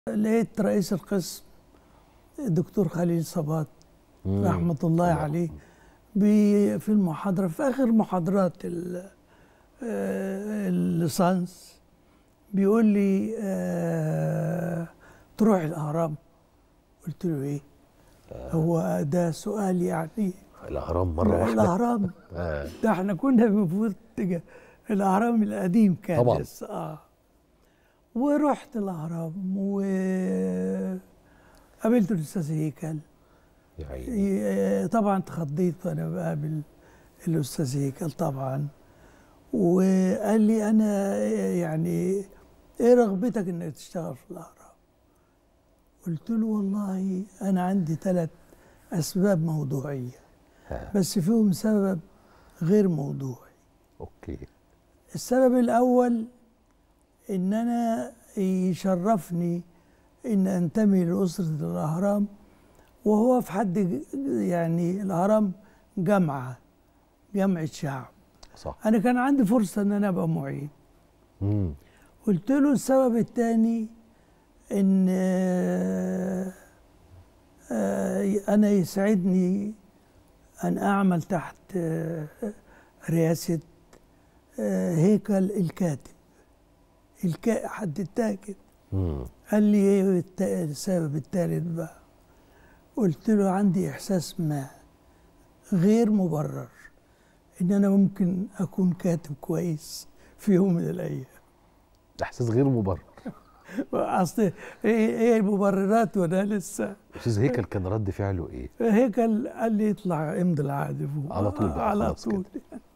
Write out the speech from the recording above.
لقيت رئيس القسم الدكتور خليل صبات مم. رحمة الله الله عليه بي- في المحاضرة في آخر محاضرات ال- آه، الليسانس بيقول لي آه، تروح الأهرام قلت له إيه هو ده سؤال يعني الاهرام مره واحده الأهرام آه. ده احنا كنا المفروض تجا- الأهرام القديم كان طبعاً. لسه اه ورحت الأهرام وقابلت الأستاذ هيكل يا عيني ي- طبعا اتخضيت وانا بقابل الاستاذ هيكل طبعا وقال لي انا يعني ايه رغبتك انك تشتغل في الاهرام قلت له والله انا عندي ثلاث اسباب موضوعيه ها. بس فيهم سبب غير موضوعي اوكي السبب الاول ان انا يشرفني ان انتمي لاسره الاهرام وهو في حد ج- يعني الاهرام جامعه جامعه شعب صح انا كان عندي فرصه ان انا ابقى معيد مم. قلت له السبب الثاني ان آه، آه، انا يسعدني ان اعمل تحت آه، رئاسه آه، هيكل الكاتب الكا حد التاكد مم. قال لي ايه الت- السبب الثالث بقى قلت له عندي احساس ما غير مبرر ان انا ممكن اكون كاتب كويس في يوم من الايام احساس غير مبرر اصل ايه ايه المبررات وانا لسه استاذ هيكل كان رد فعله ايه هيكل قال لي اطلع امضي العقد فوق على طول بقى، على خلاص طول